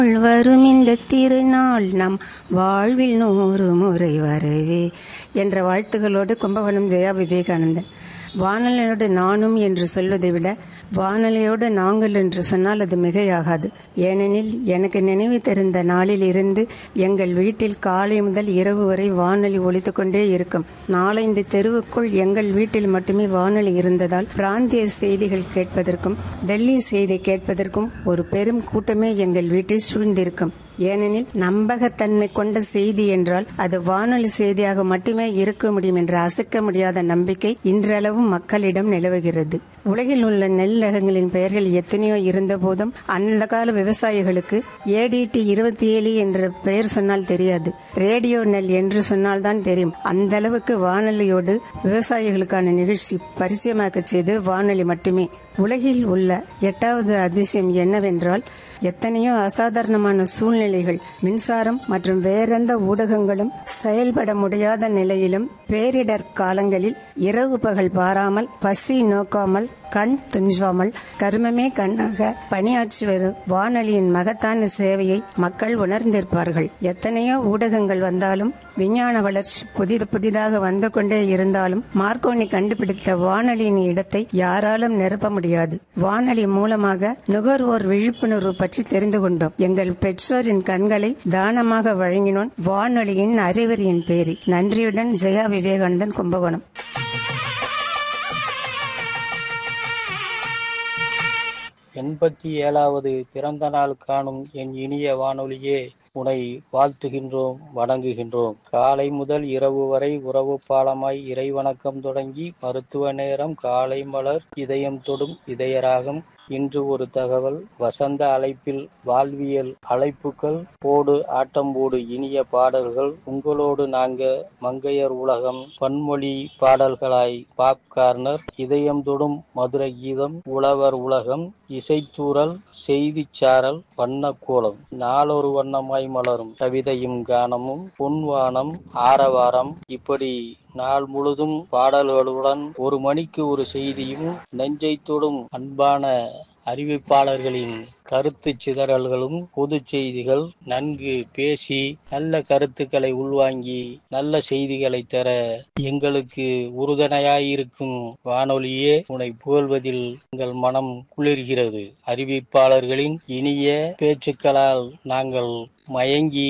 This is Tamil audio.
வரும் இந்த திருநாள் நம் வாழ்வில் நூறு முறை வரவே என்ற வாழ்த்துகளோடு கும்பகோணம் ஜெயா விவேகானந்தன் வானலையோடு நானும் என்று சொல்வதை விட வானலையோடு நாங்கள் என்று சொன்னால் அது மிகையாகாது ஏனெனில் எனக்கு நினைவு தெரிந்த நாளில் இருந்து எங்கள் வீட்டில் காலை முதல் இரவு வரை வானொலி ஒலித்து கொண்டே இருக்கும் நாலைந்து தெருவுக்குள் எங்கள் வீட்டில் மட்டுமே வானொலி இருந்ததால் பிராந்திய செய்திகள் கேட்பதற்கும் டெல்லி செய்தி கேட்பதற்கும் ஒரு பெரும் கூட்டமே எங்கள் வீட்டில் சூழ்ந்திருக்கும் ஏனெனில் நம்பகத்தன்மை கொண்ட செய்தி என்றால் அது வானொலி செய்தியாக மட்டுமே இருக்க முடியும் என்ற அசைக்க முடியாத நம்பிக்கை இன்றளவும் மக்களிடம் நிலவுகிறது உலகில் உள்ள நெல் ரகங்களின் பெயர்கள் எத்தனையோ இருந்த போதும் அந்த கால விவசாயிகளுக்கு ஏடிடி இருபத்தி ஏழு என்ற பெயர் சொன்னால் தெரியாது ரேடியோ நெல் என்று சொன்னால்தான் தெரியும் அந்த அளவுக்கு வானொலியோடு விவசாயிகளுக்கான நிகழ்ச்சி பரிச்சயமாக்க செய்து வானொலி மட்டுமே உலகில் உள்ள எட்டாவது அதிசயம் என்னவென்றால் எத்தனையோ அசாதாரணமான சூழ்நிலைகள் மின்சாரம் மற்றும் வேறெந்த ஊடகங்களும் செயல்பட முடியாத நிலையிலும் பேரிடர் காலங்களில் இரவு பகல் பாராமல் பசி நோக்காமல் கண் துஞ்சாமல் கருமமே கண்ணாக பணியாற்றி வரும் வானொலியின் மகத்தான சேவையை மக்கள் உணர்ந்திருப்பார்கள் எத்தனையோ ஊடகங்கள் வந்தாலும் விஞ்ஞான வளர்ச்சி புதிது புதிதாக வந்து கொண்டே இருந்தாலும் மார்க்கோனி கண்டுபிடித்த வானொலியின் இடத்தை யாராலும் நிரப்ப முடியாது வானொலி மூலமாக நுகர்வோர் விழிப்புணர்வு பற்றி தெரிந்து கொண்டோம் எங்கள் பெற்றோரின் கண்களை தானமாக வழங்கினோன் வானொலியின் அறிவரியின் பேரி நன்றியுடன் ஜெயா விவேகானந்தன் கும்பகோணம் எண்பத்தி ஏழாவது பிறந்த நாள் காணும் என் இனிய வானொலியே உனை வாழ்த்துகின்றோம் வணங்குகின்றோம் காலை முதல் இரவு வரை உறவு பாலமாய் இறைவணக்கம் தொடங்கி மருத்துவ நேரம் காலை மலர் இதயம் தொடும் இதயராகம் இன்று ஒரு தகவல் வசந்த அழைப்பில் வாழ்வியல் அழைப்புகள் போடு ஆட்டம் போடு இனிய பாடல்கள் உங்களோடு நாங்க மங்கையர் உலகம் பன்மொழி பாடல்களாய் பாப் கார்னர் இதயம் தொடும் மதுர கீதம் உழவர் உலகம் இசைத்தூரல் செய்தி சாரல் வண்ணக்கோலம் நாளொரு வண்ணமாய் மலரும் கவிதையும் கானமும் பொன்வானம் ஆரவாரம் இப்படி நாள் முழுதும் பாடல்களுடன் ஒரு மணிக்கு ஒரு செய்தியும் நெஞ்சை தொடும் அன்பான அறிவிப்பாளர்களின் கருத்து சிதறல்களும் பொது செய்திகள் நன்கு பேசி நல்ல கருத்துக்களை உள்வாங்கி நல்ல செய்திகளை தர எங்களுக்கு உறுதுணையாயிருக்கும் வானொலியே உன்னை புகழ்வதில் எங்கள் மனம் குளிர்கிறது அறிவிப்பாளர்களின் இனிய பேச்சுக்களால் நாங்கள் மயங்கி